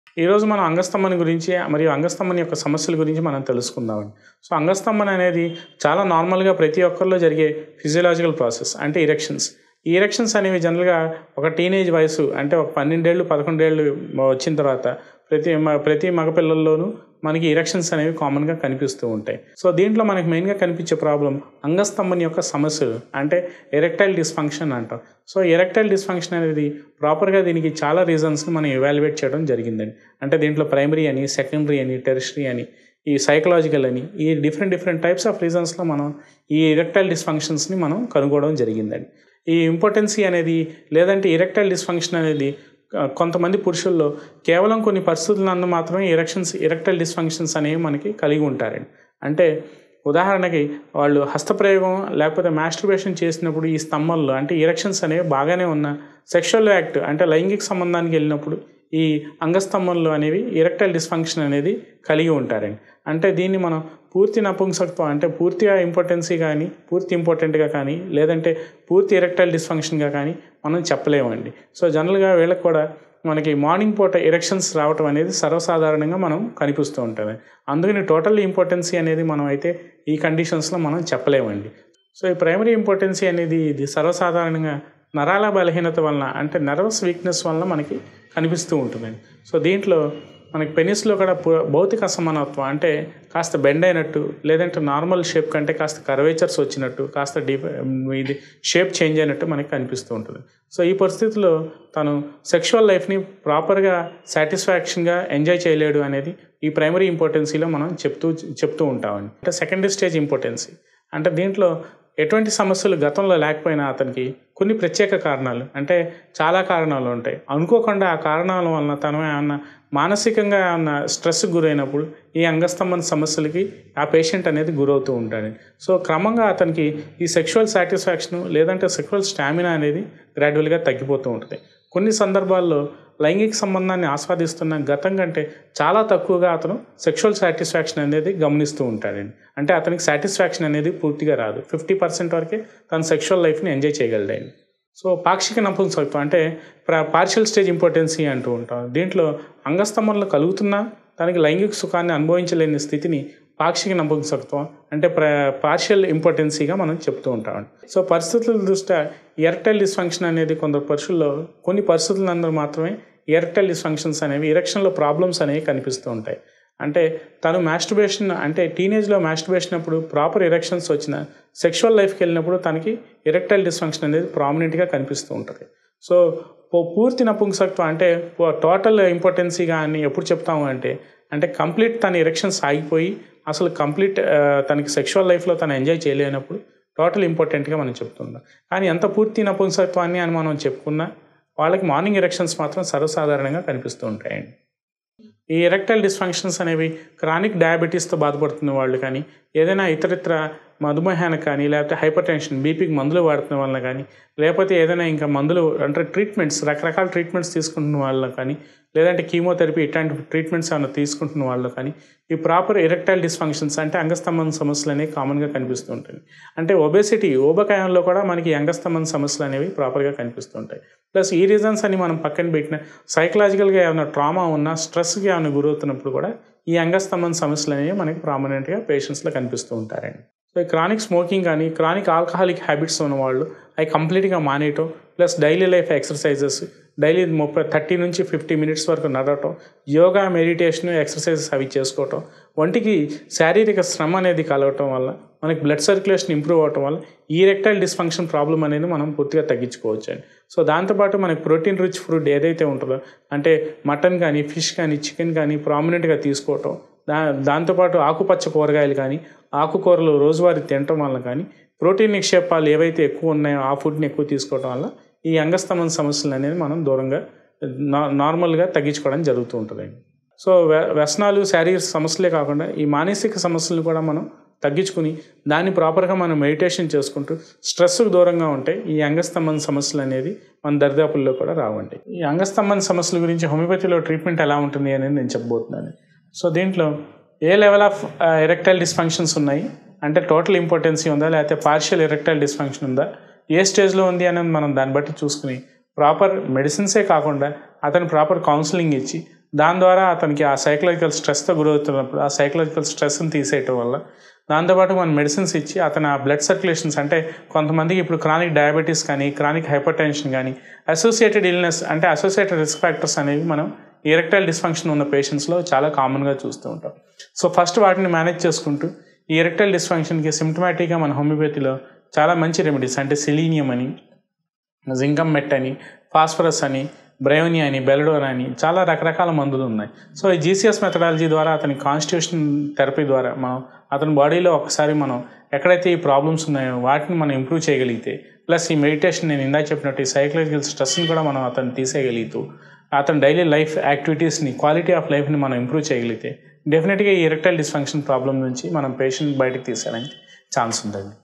ఈరోజు మనం అంగస్తంభన గురించి మరియు అంగస్తంభన యొక్క సమస్యల గురించి మనం తెలుసుకుందామండి సో అంగస్తంభన అనేది చాలా నార్మల్గా ప్రతి ఒక్కరిలో జరిగే ఫిజియలాజికల్ ప్రాసెస్ అంటే ఇరెక్షన్స్ ఈ ఇరెక్షన్స్ అనేవి జనరల్గా ఒక టీనేజ్ వయసు అంటే ఒక పన్నెండేళ్ళు పదకొండేళ్ళు వచ్చిన తర్వాత ప్రతి మ- ప్రతి మగపిల్లల్లోనూ మనకి ఇరెక్షన్స్ అనేవి కామన్గా కనిపిస్తూ ఉంటాయి సో దీంట్లో మనకి మెయిన్గా కనిపించే ప్రాబ్లం అంగస్తంభన యొక్క సమస్యలు అంటే ఎరెక్టైల్ డిస్ఫంక్షన్ అంటాం సో ఎరెక్టైల్ డిస్ఫంక్షన్ అనేది ప్రాపర్గా దీనికి చాలా రీజన్స్ని మనం ఎవాల్యుయేట్ చేయడం జరిగిందండి అంటే దీంట్లో ప్రైమరీ అని సెకండరీ అని టెరిషరీ అని ఈ సైకలాజికల్ అని ఈ డిఫరెంట్ డిఫరెంట్ టైప్స్ ఆఫ్ రీజన్స్లో మనం ఈ ఇరెక్టైల్ డిస్ఫంక్షన్స్ని మనం కనుగొనడం జరిగిందండి ఈ ఇంపార్టెన్సీ అనేది లేదంటే ఇరెక్టైల్ డిస్ఫంక్షన్ అనేది ఆ, కొంతమంది పురుషుల్లో కేవలం కొన్ని పరిస్థితులందు మాత్రమే ఇరెక్షన్స్ ఇరెక్టైల్ డిస్ఫంక్షన్స్ అనేవి మనకి కలిగి ఉంటారండి అంటే ఉదాహరణకి వాళ్ళు హస్తప్రయోగం లేకపోతే మాస్టర్బేషన్ చేసినప్పుడు ఈ స్తంభంలో అంటే ఇరెక్షన్స్ అనేవి బాగానే ఉన్న సెక్షువల్ యాక్ట్ అంటే లైంగిక సంబంధానికి వెళ్ళినప్పుడు ఈ అంగస్తంభంలో అనేవి ఇరెక్టైల్ డిస్ఫంక్షన్ అనేది కలిగి ఉంటారండి అంటే దీన్ని మనం పూర్తి నపుంసకత్వం అంటే పూర్తిగా ఇంపార్టెన్సీ కానీ పూర్తి ఇంపార్టెంట్గా కానీ లేదంటే పూర్తి ఇరెక్టైల్ డిస్ఫంక్షన్గా కానీ మనం చెప్పలేమండి సో జనరల్గా వీళ్ళకి కూడా మనకి మార్నింగ్ పూట ఎరెక్షన్స్ రావటం అనేది సర్వసాధారణంగా మనం కనిపిస్తూ ఉంటుంది అందుకని టోటల్ ఇంపార్టెన్సీ అనేది మనం అయితే ఈ కండిషన్స్లో మనం చెప్పలేమండి సో ఈ ప్రైమరీ ఇంపార్టెన్సీ అనేది ఇది సర్వసాధారణంగా నరాల బలహీనత వలన అంటే నర్వస్ వీక్నెస్ వలన మనకి కనిపిస్తూ ఉంటుందండి సో దీంట్లో మనకి పెనిస్లో కూడా పు- భౌతిక అసమానత్వం అంటే కాస్త బెండ్ అయినట్టు లేదంటే నార్మల్ షేప్ కంటే కాస్త కర్వేచర్స్ వచ్చినట్టు కాస్త డీప్ ఇది షేప్ చేంజ్ అయినట్టు మనకి కనిపిస్తూ ఉంటుంది సో ఈ పరిస్థితిలో తను సెక్షువల్ లైఫ్ని ప్రాపర్గా సాటిస్ఫాక్షన్గా ఎంజాయ్ చేయలేడు అనేది ఈ ప్రైమరీ ఇంపార్టెన్సీలో మనం చెప్తూ చెప్తూ ఉంటామండి అంటే సెకండరీ స్టేజ్ ఇంపార్టెన్సీ అంటే దీంట్లో ఎటువంటి సమస్యలు గతంలో లేకపోయినా అతనికి కొన్ని ప్రత్యేక కారణాలు అంటే చాలా కారణాలు ఉంటాయి అనుకోకుండా ఆ కారణాల వలన తను ఏమన్నా మానసికంగా ఏమన్నా స్ట్రెస్కి గురైనప్పుడు ఈ అంగస్తంభన సమస్యలకి ఆ పేషెంట్ అనేది గురవుతూ ఉంటాడు సో క్రమంగా అతనికి ఈ సెక్షువల్ సాటిస్ఫాక్షన్ లేదంటే సెక్షువల్ స్టామినా అనేది గ్రాడ్యువల్గా తగ్గిపోతూ ఉంటుంది కొన్ని సందర్భాల్లో లైంగిక సంబంధాన్ని ఆస్వాదిస్తున్న గతం కంటే చాలా తక్కువగా అతను సెక్షువల్ సాటిస్ఫాక్షన్ అనేది గమనిస్తూ ఉంటాడండి అంటే అతనికి సాటిస్ఫాక్షన్ అనేది పూర్తిగా రాదు ఫిఫ్టీ పర్సెంట్ వరకే తన సెక్షువల్ లైఫ్ని ఎంజాయ్ చేయగలడండి సో పాక్షిక నపుంసకత్వం అంటే పార్షియల్ స్టేజ్ ఇంపార్టెన్సీ అంటూ ఉంటాం దీంట్లో అంగస్తంభనలు కలుగుతున్నా తనకి లైంగిక సుఖాన్ని అనుభవించలేని స్థితిని పాక్షిక నపుంసకత్వం అంటే ప్ర పార్షియల్ ఇంపార్టెన్సీగా మనం చెప్తూ ఉంటాం సో పరిస్థితుల దృష్ట్యా ఎర్టైల్ డిస్ఫంక్షన్ అనేది కొందరు పరుషుల్లో కొన్ని పరిస్థితులందరూ మాత్రమే ఎర్టైల్ డిస్ఫంక్షన్స్ అనేవి ఎరక్షన్లో ప్రాబ్లమ్స్ అనేవి కనిపిస్తూ ఉంటాయి అంటే తను మాస్టర్బేషన్ అంటే టీనేజ్లో మాస్టర్బేషన్ అప్పుడు ప్రాపర్ ఎరెక్షన్స్ వచ్చిన సెక్షువల్ లైఫ్కి వెళ్ళినప్పుడు తనకి ఎరెక్టైల్ డిస్ఫంక్షన్ అనేది ప్రామినెంట్గా కనిపిస్తూ ఉంటుంది సో పూ- పూర్తి నపుంసకత్వం అంటే టోటల్ ఇంపార్టెన్సీ కానీ ఎప్పుడు చెప్తాము అంటే అంటే కంప్లీట్ తన ఎరెక్షన్స్ ఆగిపోయి అసలు కంప్లీట్ తనకి సెక్షువల్ లైఫ్లో తను ఎంజాయ్ చేయలేనప్పుడు టోటల్ ఇంపార్టెంట్గా మనం చెప్తున్నాం కానీ ఎంత పూర్తి నపుంసకత్వాన్ని అని మనం చెప్పుకున్నా వాళ్ళకి మార్నింగ్ ఎరెక్షన్స్ మాత్రం సర్వసాధారణంగా కనిపిస్తూ ఉంటాయండి ఈ ఎరెక్టైల్ డిస్ఫంక్షన్స్ అనేవి క్రానిక్ డయాబెటీస్తో బాధపడుతున్న వాళ్ళు కానీ ఏదైనా ఇతరితర మధుమేహానికి కానీ లేకపోతే హైపర్ టెన్షన్ బీపీకి మందులు వాడుతున్న వాళ్ళని కానీ లేకపోతే ఏదైనా ఇంకా మందులు అంటే ట్రీట్మెంట్స్ రకరకాల ట్రీట్మెంట్స్ తీసుకుంటున్న వాళ్ళు కానీ లేదంటే కీమోథెరపీ ఇట్లాంటి ట్రీట్మెంట్స్ ఏమైనా తీసుకుంటున్న వాళ్ళు కానీ ఈ ప్రాపర్ ఎరెక్టైల్ డిస్ఫంక్షన్స్ అంటే అంగస్తంభన సమస్యలు అనేవి కామన్గా కనిపిస్తూ ఉంటాయి అంటే ఒబేసిటీ ఊబకాయంలో కూడా మనకి ఈ అంగస్తంభన సమస్యలు అనేవి ప్రాపర్గా కనిపిస్తుంటాయి ప్లస్ ఈ రీజన్స్ అని మనం పక్కన పెట్టిన సైకలాజికల్గా ఏమైనా ట్రామా ఉన్నా స్ట్రెస్కి ఏమైనా గురవుతున్నప్పుడు కూడా ఈ అంగస్తంభన సమస్యలు అనేవి మనకి ప్రామినెంట్గా పేషెంట్స్లో కనిపిస్తూ ఉంటారండి సో ఈ క్రానిక్ స్మోకింగ్ కానీ క్రానిక్ ఆల్కహాలిక్ హ్యాబిట్స్ ఉన్న వాళ్ళు అవి కంప్లీట్గా మానేయటం plus daily life exercises daily ముప్పై థర్టీ నుంచి ఫిఫ్టీ మినిట్స్ వరకు నడవటం యోగా మెడిటేషన్ ఎక్సర్సైజెస్ అవి చేసుకోవటం ఒంటికి శారీరక శ్రమ అనేది కలగటం వల్ల మనకి బ్లడ్ సర్క్యులేషన్ ఇంప్రూవ్ అవటం వల్ల ఈ రెక్టైల్ డిస్ఫంక్షన్ ప్రాబ్లం అనేది మనం పూర్తిగా తగ్గించుకోవచ్చు అండి సో దాంతోపాటు మనకి ప్రోటీన్ రిచ్ ఫుడ్ ఏదైతే ఉంటుందో అంటే మటన్ కానీ ఫిష్ కానీ చికెన్ కానీ ప్రామినెంట్గా తీసుకోవటం దా దాంతోపాటు ఆకుపచ్చ కూరగాయలు కానీ ఆకుకూరలు రోజువారీ తినటం వల్ల కానీ ప్రోటీన్ నిక్షేపాలు ఏవైతే ఎక్కువ ఉన్నాయో ఆ ఫుడ్ని ఎక్కువ తీసుకోవడం వల్ల ఈ అంగస్తంభన సమస్యలు అనేది మనం దూరంగా నా నార్మల్గా తగ్గించుకోవడం జరుగుతూ ఉంటుందండి సో వ్య- వ్యసనాలు శారీరక సమస్యలే కాకుండా ఈ మానసిక సమస్యలను కూడా మనం తగ్గించుకుని దాన్ని ప్రాపర్గా మనం మెడిటేషన్ చేసుకుంటూ స్ట్రెస్కు దూరంగా ఉంటే ఈ అంగస్తంభన సమస్యలు అనేది మన దరిదాపుల్లో కూడా రావండి ఈ అంగస్తంభన సమస్యల గురించి హోమియోపతిలో ట్రీట్మెంట్ ఎలా ఉంటుంది అనేది నేను చెప్పబోతున్నాను సో దీంట్లో ఏ లెవెల్ ఆఫ్ ఎరెక్టైల్ డిస్ఫంక్షన్స్ ఉన్నాయి అంటే టోటల్ ఇంపార్టెన్సీ ఉందా లేకపోతే పార్షియల్ ఎరెక్టైల్ డిస్ఫంక్షన్ ఉందా ఏ స్టేజ్లో ఉంది అనేది మనం దాన్ని బట్టి చూసుకుని ప్రాపర్ మెడిసిన్సే కాకుండా అతను ప్రాపర్ కౌన్సిలింగ్ ఇచ్చి దాని ద్వారా అతనికి ఆ సైకలాజికల్ స్ట్రెస్తో గురవుతున్నప్పుడు ఆ సైకలాజికల్ స్ట్రెస్ని తీసేయటం వల్ల దాంతోపాటు మనం మెడిసిన్స్ ఇచ్చి అతను ఆ బ్లడ్ సర్క్యులేషన్స్ అంటే కొంతమందికి ఇప్పుడు క్రానిక్ డయాబెటీస్ కానీ క్రానిక్ హైపర్ టెన్షన్ కానీ అసోసియేటెడ్ ఇల్నెస్ అంటే అసోసియేటెడ్ రిస్క్ ఫ్యాక్టర్స్ అనేవి మనం ఎరెక్టైల్ డిస్ఫంక్షన్ ఉన్న పేషెంట్స్లో చాలా కామన్గా చూస్తూ ఉంటాం సో ఫస్ట్ వాటిని మేనేజ్ చేసుకుంటూ ఈ ఎరెక్టైల్ డిస్ఫంక్షన్కి సిమ్టమాటిక్గా మన హోమియోపతిలో చాలా మంచి రెమెడీస్ అంటే సెలీనియం అని జింకమ్ మెట్ అని ఫాస్ఫరస్ అని బ్రయోని అని బెలడోన్ అని చాలా రకరకాల మందులు ఉన్నాయి సో ఈ జీసీఎస్ మెథడాలజీ ద్వారా అతని కాన్స్టిట్యూషన్ థెరపీ ద్వారా మనం అతని బాడీలో ఒకసారి మనం ఎక్కడైతే ఈ ప్రాబ్లమ్స్ ఉన్నాయో వాటిని మనం ఇంప్రూవ్ చేయగలిగితే ప్లస్ ఈ మెడిటేషన్ నేను ఇందాక చెప్పినట్టు ఈ సైకలాజికల్ స్ట్రెస్ని కూడా మనం అతను తీసేయగలుగుతూ అతని డైలీ లైఫ్ యాక్టివిటీస్ని క్వాలిటీ ఆఫ్ లైఫ్ని మనం ఇంప్రూవ్ చేయగలిగితే డెఫినెట్గా ఈ ఎరెక్టైల్ డిస్ఫంక్షన్ ప్రాబ్లం నుంచి మనం పేషెంట్ బయటకు తీసేయడానికి ఛాన్స్ ఉంటుంది